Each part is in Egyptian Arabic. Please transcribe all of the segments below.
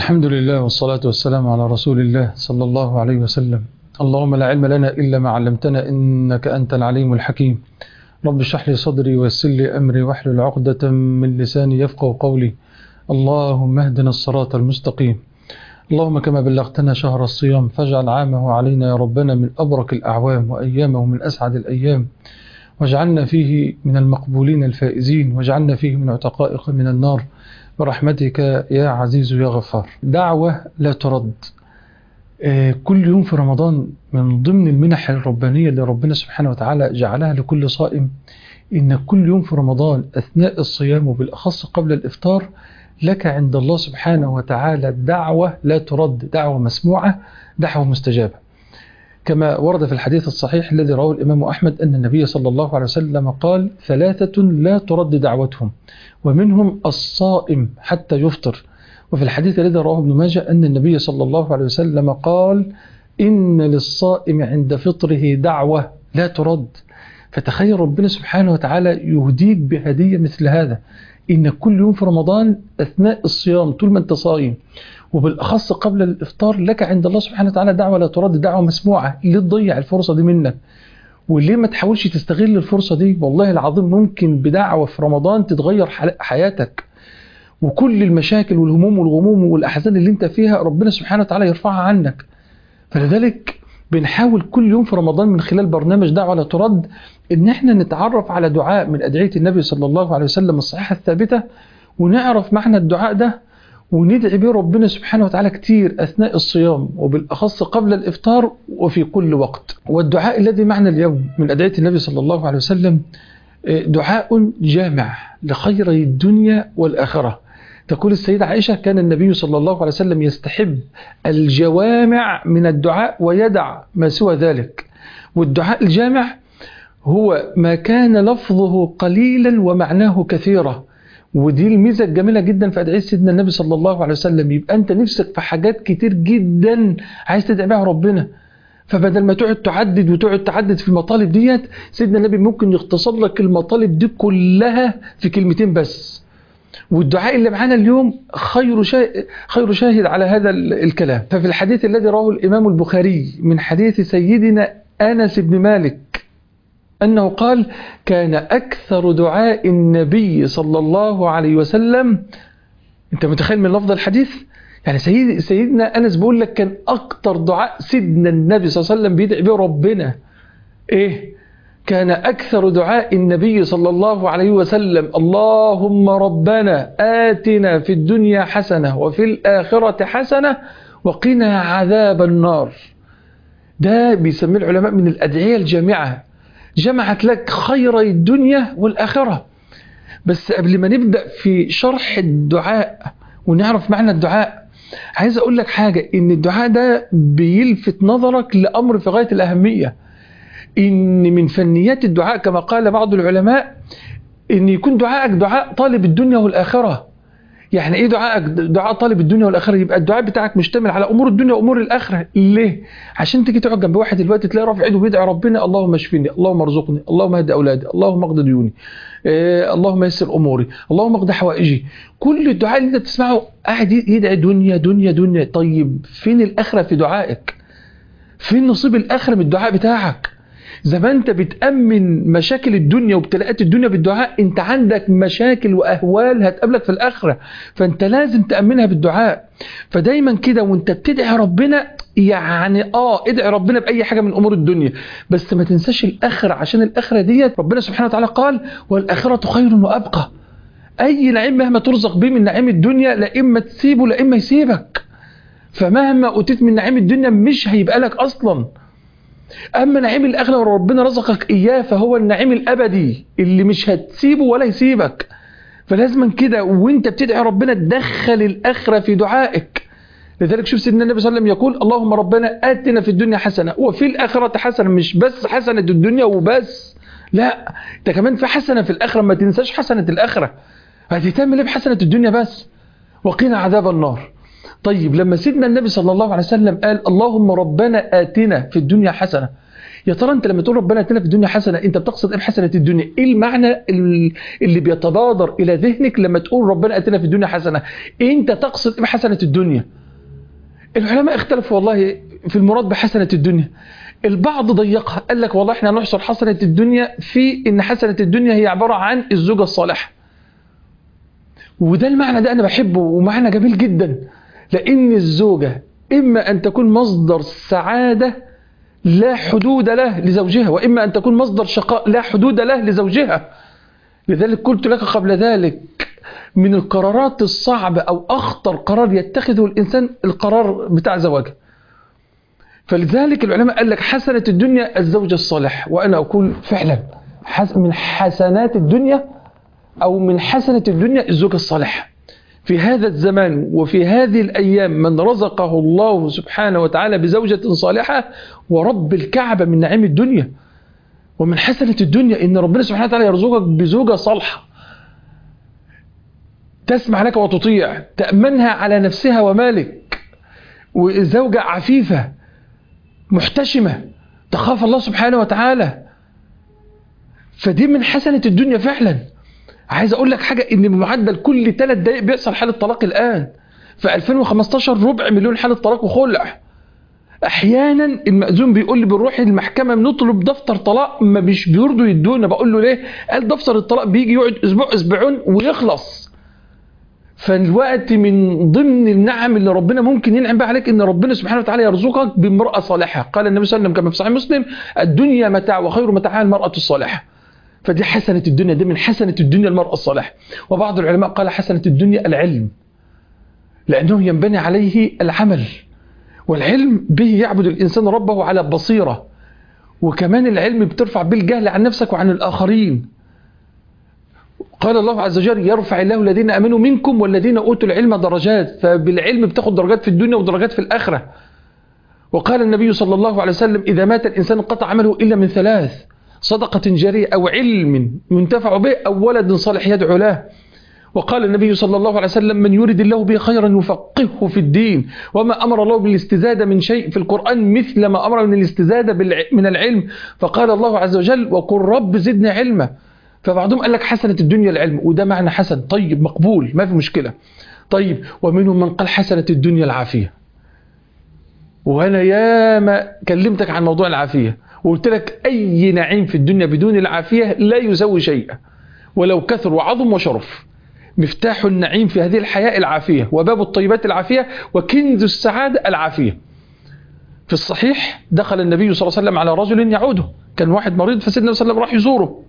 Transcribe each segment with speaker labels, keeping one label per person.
Speaker 1: الحمد لله والصلاة والسلام على رسول الله صلى الله عليه وسلم اللهم لا علم لنا إلا ما علمتنا إنك أنت العليم الحكيم رب اشرح لي صدري ويسر لي أمري واحلل عقدة من لساني يفقه قولي اللهم اهدنا الصراط المستقيم اللهم كما بلغتنا شهر الصيام فاجعل عامه علينا يا ربنا من أبرك الأعوام وأيامه من أسعد الأيام واجعلنا فيه من المقبولين الفائزين واجعلنا فيه من عتقائك من النار برحمتك يا عزيز يا غفار دعوة لا ترد كل يوم في رمضان من ضمن المنح الربانية اللي ربنا سبحانه وتعالى جعلها لكل صائم إن كل يوم في رمضان أثناء الصيام وبالأخص قبل الإفطار لك عند الله سبحانه وتعالى دعوة لا ترد دعوة مسموعة دعوة مستجابة كما ورد في الحديث الصحيح الذي رواه الإمام أحمد أن النبي صلى الله عليه وسلم قال ثلاثة لا ترد دعوتهم ومنهم الصائم حتى يفطر وفي الحديث الذي رواه ابن ماجه أن النبي صلى الله عليه وسلم قال إن للصائم عند فطره دعوة لا ترد فتخيل ربنا سبحانه وتعالى يهديك بهدية مثل هذا إن كل يوم في رمضان أثناء الصيام طول ما أنت صايم وبالأخص قبل الإفطار لك عند الله سبحانه وتعالى دعوة لا ترد دعوة مسموعة ليه تضيع الفرصة دي منك وليه ما تحاولش تستغل الفرصة دي والله العظيم ممكن بدعوة في رمضان تتغير حياتك وكل المشاكل والهموم والغموم والأحزان اللي انت فيها ربنا سبحانه وتعالى يرفعها عنك فلذلك بنحاول كل يوم في رمضان من خلال برنامج دعوة لا ترد ان احنا نتعرف على دعاء من أدعية النبي صلى الله عليه وسلم الصحيحة الثابتة ونعرف معنى الدعاء ده وندعي به ربنا سبحانه وتعالى كتير أثناء الصيام وبالأخص قبل الإفطار وفي كل وقت والدعاء الذي معنا اليوم من أدعية النبي صلى الله عليه وسلم دعاء جامع لخيري الدنيا والآخرة تقول السيدة عائشة كان النبي صلى الله عليه وسلم يستحب الجوامع من الدعاء ويدع ما سوى ذلك والدعاء الجامع هو ما كان لفظه قليلا ومعناه كثيرا ودي الميزة الجميلة جدا في أدعية سيدنا النبي صلى الله عليه وسلم يبقى أنت نفسك في حاجات كتير جدا عايز تدعي بها ربنا فبدل ما تقعد تعدد وتقعد تعدد في المطالب ديت سيدنا النبي ممكن يختصر لك المطالب دي كلها في كلمتين بس والدعاء اللي معانا اليوم خير شاهد, خير شاهد على هذا الكلام ففي الحديث الذي رواه الإمام البخاري من حديث سيدنا أنس بن مالك أنه قال كان أكثر دعاء النبي صلى الله عليه وسلم أنت متخيل من لفظ الحديث يعني سيد سيدنا أنس بيقول لك كان أكثر دعاء سيدنا النبي صلى الله عليه وسلم بيدعي به ربنا إيه كان أكثر دعاء النبي صلى الله عليه وسلم اللهم ربنا آتنا في الدنيا حسنة وفي الآخرة حسنة وقنا عذاب النار ده بيسميه العلماء من الأدعية الجامعة جمعت لك خيري الدنيا والآخرة بس قبل ما نبدأ في شرح الدعاء ونعرف معنى الدعاء عايز أقول لك حاجة إن الدعاء ده بيلفت نظرك لأمر في غاية الأهمية إن من فنيات الدعاء كما قال بعض العلماء إن يكون دعائك دعاء طالب الدنيا والآخرة يعني ايه دعائك دعاء طالب الدنيا والاخره يبقى الدعاء بتاعك مشتمل على امور الدنيا وامور الاخره ليه عشان تيجي تقعد جنب واحد دلوقتي تلاقي رافع ايده بيدعي ربنا اللهم اشفني اللهم ارزقني اللهم اهد اولادي اللهم اقض ديوني إيه اللهم يسر اموري اللهم اقض حوائجي كل الدعاء اللي انت بتسمعه قاعد يدعي دنيا دنيا دنيا طيب فين الاخره في دعائك فين نصيب الاخره من الدعاء بتاعك زي ما انت بتأمن مشاكل الدنيا وابتلاءات الدنيا بالدعاء انت عندك مشاكل واهوال هتقابلك في الاخرة فانت لازم تأمنها بالدعاء فدايما كده وانت بتدعي ربنا يعني اه ادعي ربنا باي حاجة من امور الدنيا بس ما تنساش الاخرة عشان الاخرة ديت ربنا سبحانه وتعالى قال والاخرة خير وابقى اي نعيم مهما ترزق به من نعيم الدنيا لا اما تسيبه لا اما يسيبك فمهما اوتيت من نعيم الدنيا مش هيبقى لك اصلا أما نعيم الآخرة وربنا رزقك إياه فهو النعيم الأبدي اللي مش هتسيبه ولا يسيبك فلازما كده وانت بتدعي ربنا تدخل الآخرة في دعائك لذلك شوف سيدنا النبي صلى الله عليه وسلم يقول اللهم ربنا آتنا في الدنيا حسنة وفي الآخرة حسنة مش بس حسنة الدنيا وبس لا انت كمان في حسنة في الآخرة ما تنساش حسنة الآخرة هتهتم ليه بحسنة الدنيا بس وقنا عذاب النار طيب لما سيدنا النبي صلى الله عليه وسلم قال اللهم ربنا آتنا في الدنيا حسنة يا ترى انت لما تقول ربنا اتنا في الدنيا حسنه انت بتقصد ايه بحسنه الدنيا ايه المعنى اللي بيتبادر الى ذهنك لما تقول ربنا اتنا في الدنيا حسنه انت تقصد ايه بحسنه الدنيا العلماء اختلفوا والله في المراد بحسنه الدنيا البعض ضيقها قال لك والله احنا نحصر حسنه الدنيا في ان حسنه الدنيا هي عباره عن الزوجه الصالحه وده المعنى ده انا بحبه ومعنى جميل جدا لان الزوجه اما ان تكون مصدر سعاده لا حدود له لزوجها وإما أن تكون مصدر شقاء لا حدود له لزوجها لذلك قلت لك قبل ذلك من القرارات الصعبة أو أخطر قرار يتخذه الإنسان القرار بتاع زواجه فلذلك العلماء قال لك حسنة الدنيا الزوج الصالح وأنا أقول فعلا من حسنات الدنيا أو من حسنة الدنيا الزوج الصالح في هذا الزمان وفي هذه الأيام من رزقه الله سبحانه وتعالى بزوجة صالحة ورب الكعبة من نعيم الدنيا ومن حسنة الدنيا إن ربنا سبحانه وتعالى يرزقك بزوجة صالحة تسمع لك وتطيع تأمنها على نفسها ومالك وزوجة عفيفة محتشمة تخاف الله سبحانه وتعالى فدي من حسنة الدنيا فعلا عايز اقول لك حاجه ان بمعدل كل ثلاث دقائق بيحصل حاله طلاق الان في 2015 ربع مليون حاله طلاق وخلع احيانا المأذون بيقول لي بنروح المحكمه بنطلب دفتر طلاق ما مش بيرضوا يدونا بقول له ليه قال دفتر الطلاق بيجي يقعد اسبوع اسبوعين ويخلص فالوقت من ضمن النعم اللي ربنا ممكن ينعم بها عليك ان ربنا سبحانه وتعالى يرزقك بامراه صالحه قال النبي صلى الله عليه وسلم كما في صحيح مسلم الدنيا متاع وخير متاعها المراه الصالحه فدي حسنة الدنيا دي من حسنة الدنيا المرأة الصالحة وبعض العلماء قال حسنة الدنيا العلم لأنه ينبني عليه العمل والعلم به يعبد الإنسان ربه على بصيرة وكمان العلم بترفع به الجهل عن نفسك وعن الآخرين قال الله عز وجل يرفع الله الذين امنوا منكم والذين اوتوا العلم درجات فبالعلم بتاخد درجات في الدنيا ودرجات في الاخره وقال النبي صلى الله عليه وسلم اذا مات الانسان انقطع عمله الا من ثلاث صدقه جاريه او علم ينتفع به او ولد صالح يدعو له وقال النبي صلى الله عليه وسلم من يرد الله به خيرا يفقهه في الدين وما أمر الله بالاستزادة من شيء في القرآن مثل ما أمر من الاستزادة من العلم فقال الله عز وجل وقل رب زدنا علما فبعضهم قال لك حسنة الدنيا العلم وده معنى حسن طيب مقبول ما في مشكلة طيب ومنهم من قال حسنة الدنيا العافية وأنا ياما كلمتك عن موضوع العافية وقلت لك أي نعيم في الدنيا بدون العافية لا يسوي شيئا ولو كثر وعظم وشرف مفتاح النعيم في هذه الحياة العافية وباب الطيبات العافية وكنز السعادة العافية في الصحيح دخل النبي صلى الله عليه وسلم على رجل يعوده كان واحد مريض فسيدنا صلى الله عليه وسلم راح يزوره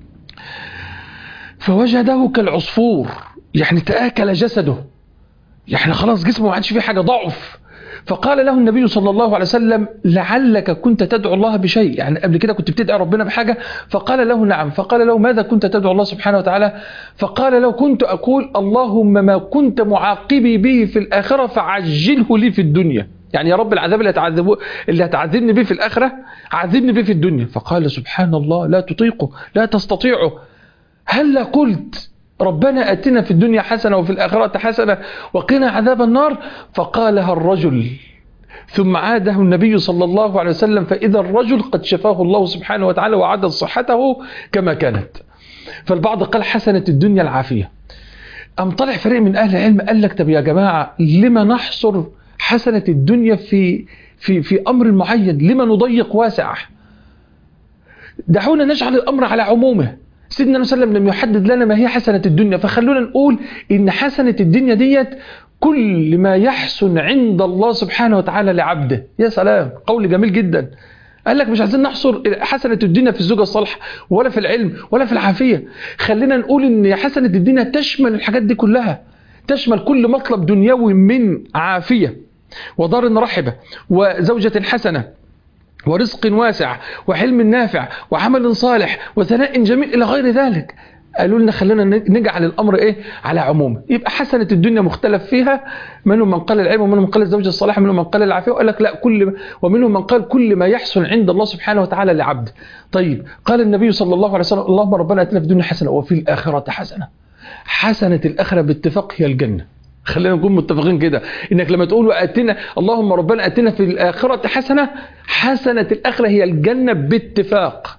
Speaker 1: فوجده كالعصفور يعني تآكل جسده يعني خلاص جسمه ما عادش فيه حاجة ضعف فقال له النبي صلى الله عليه وسلم لعلك كنت تدعو الله بشيء يعني قبل كده كنت بتدعي ربنا بحاجة فقال له نعم فقال له ماذا كنت تدعو الله سبحانه وتعالى فقال له كنت أقول اللهم ما كنت معاقبي به في الآخرة فعجله لي في الدنيا يعني يا رب العذاب اللي هتعذبه اللي هتعذبني به في الآخرة عذبني به في الدنيا فقال سبحان الله لا تطيقه لا تستطيعه هل قلت ربنا أتنا في الدنيا حسنة وفي الآخرة حسنة وقنا عذاب النار فقالها الرجل ثم عاده النبي صلى الله عليه وسلم فإذا الرجل قد شفاه الله سبحانه وتعالى وعدد صحته كما كانت فالبعض قال حسنة الدنيا العافية أم طلع فريق من أهل العلم قال لك طب يا جماعة لما نحصر حسنة الدنيا في في في أمر معين لما نضيق واسع دعونا نجعل الأمر على عمومه سيدنا النبي صلى الله عليه وسلم لم يحدد لنا ما هي حسنة الدنيا فخلونا نقول إن حسنة الدنيا ديت كل ما يحسن عند الله سبحانه وتعالى لعبده يا سلام قول جميل جدا قال لك مش عايزين نحصر حسنة الدنيا في الزوجة الصالحة ولا في العلم ولا في العافية خلينا نقول إن حسنة الدنيا تشمل الحاجات دي كلها تشمل كل مطلب دنيوي من عافية ودار رحبة وزوجة حسنة ورزق واسع وحلم نافع وعمل صالح وثناء جميل إلى غير ذلك قالوا لنا خلينا نجعل الأمر إيه على عمومه يبقى حسنة الدنيا مختلف فيها منهم من قال العلم ومنهم من قال الزوجة الصالحة منهم من قال العافية وقال لك لا كل ومنهم من قال كل ما يحسن عند الله سبحانه وتعالى لعبد طيب قال النبي صلى الله عليه وسلم اللهم ربنا اتنا في الدنيا حسنة وفي الآخرة حسنة حسنة الآخرة باتفاق هي الجنة خلينا نكون متفقين كده انك لما تقول واتنا اللهم ربنا اتنا في الاخره حسنه حسنه الاخره هي الجنه باتفاق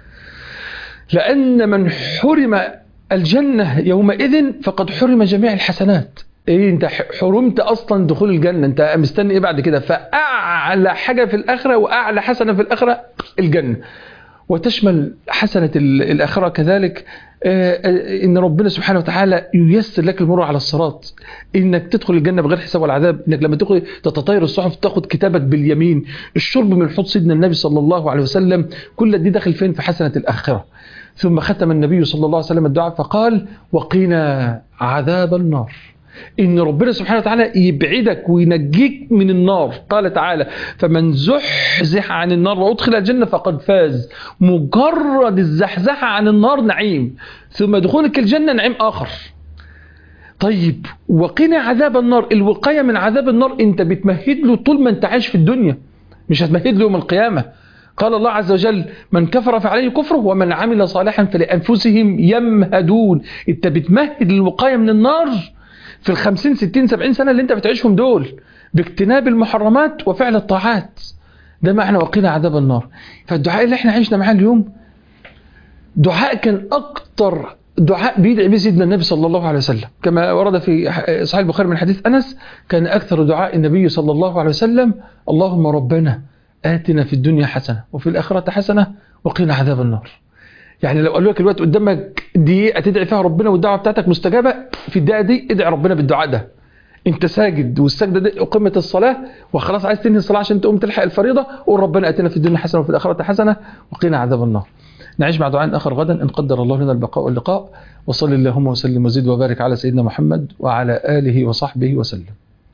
Speaker 1: لان من حرم الجنه يومئذ فقد حرم جميع الحسنات ايه انت حرمت اصلا دخول الجنه انت مستني ايه بعد كده فاعلى حاجه في الاخره واعلى حسنه في الاخره الجنه وتشمل حسنه الاخره كذلك ان ربنا سبحانه وتعالى ييسر لك المرور على الصراط انك تدخل الجنه بغير حساب ولا عذاب انك لما تدخل تتطير الصحف تاخد كتابك باليمين الشرب من حوض سيدنا النبي صلى الله عليه وسلم كل دي داخل فين في حسنه الاخره ثم ختم النبي صلى الله عليه وسلم الدعاء فقال وقنا عذاب النار ان ربنا سبحانه وتعالى يبعدك وينجيك من النار قال تعالى فمن زحزح عن النار وادخل الجنه فقد فاز مجرد الزحزحه عن النار نعيم ثم دخولك الجنه نعيم اخر طيب وقنا عذاب النار الوقايه من عذاب النار انت بتمهد له طول ما انت عايش في الدنيا مش هتمهد له يوم القيامه قال الله عز وجل من كفر فعليه كفره ومن عمل صالحا فلانفسهم يمهدون انت بتمهد الوقايه من النار في الخمسين ستين سبعين سنة اللي انت بتعيشهم دول باجتناب المحرمات وفعل الطاعات ده معنى وقينا عذاب النار فالدعاء اللي احنا عشنا معاه اليوم دعاء كان اكتر دعاء بيدعي به سيدنا النبي صلى الله عليه وسلم كما ورد في صحيح البخاري من حديث انس كان اكثر دعاء النبي صلى الله عليه وسلم اللهم ربنا آتنا في الدنيا حسنة وفي الآخرة حسنة وقنا عذاب النار يعني لو قالوا لك الوقت قدامك دقيقه تدعي فيها ربنا والدعوه بتاعتك مستجابه في الدقيقه دي ادعي ربنا بالدعاء ده انت ساجد والسجده دي اقيمه الصلاه وخلاص عايز تنهي الصلاه عشان تقوم تلحق الفريضه قول ربنا اتنا في الدنيا حسنه وفي الاخره حسنه وقنا عذاب النار نعيش مع دعاء اخر غدا ان قدر الله لنا البقاء واللقاء وصل اللهم وسلم وزد وبارك على سيدنا محمد وعلى اله وصحبه وسلم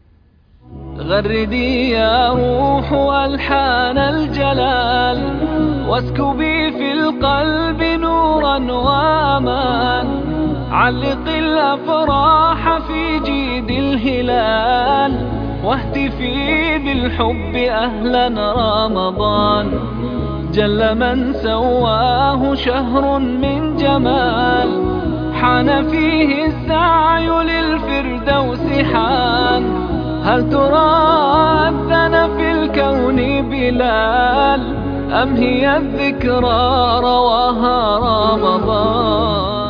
Speaker 2: غردي يا روح ألحان الجلال واسكبي في القلب نورا وأمان علق الأفراح في جيد الهلال واهتفي بالحب أهلا رمضان جل من سواه شهر من جمال حان فيه السعي للفردوس حان هل ترى أذن في الكون بلال أم هي الذكرى رواها رمضان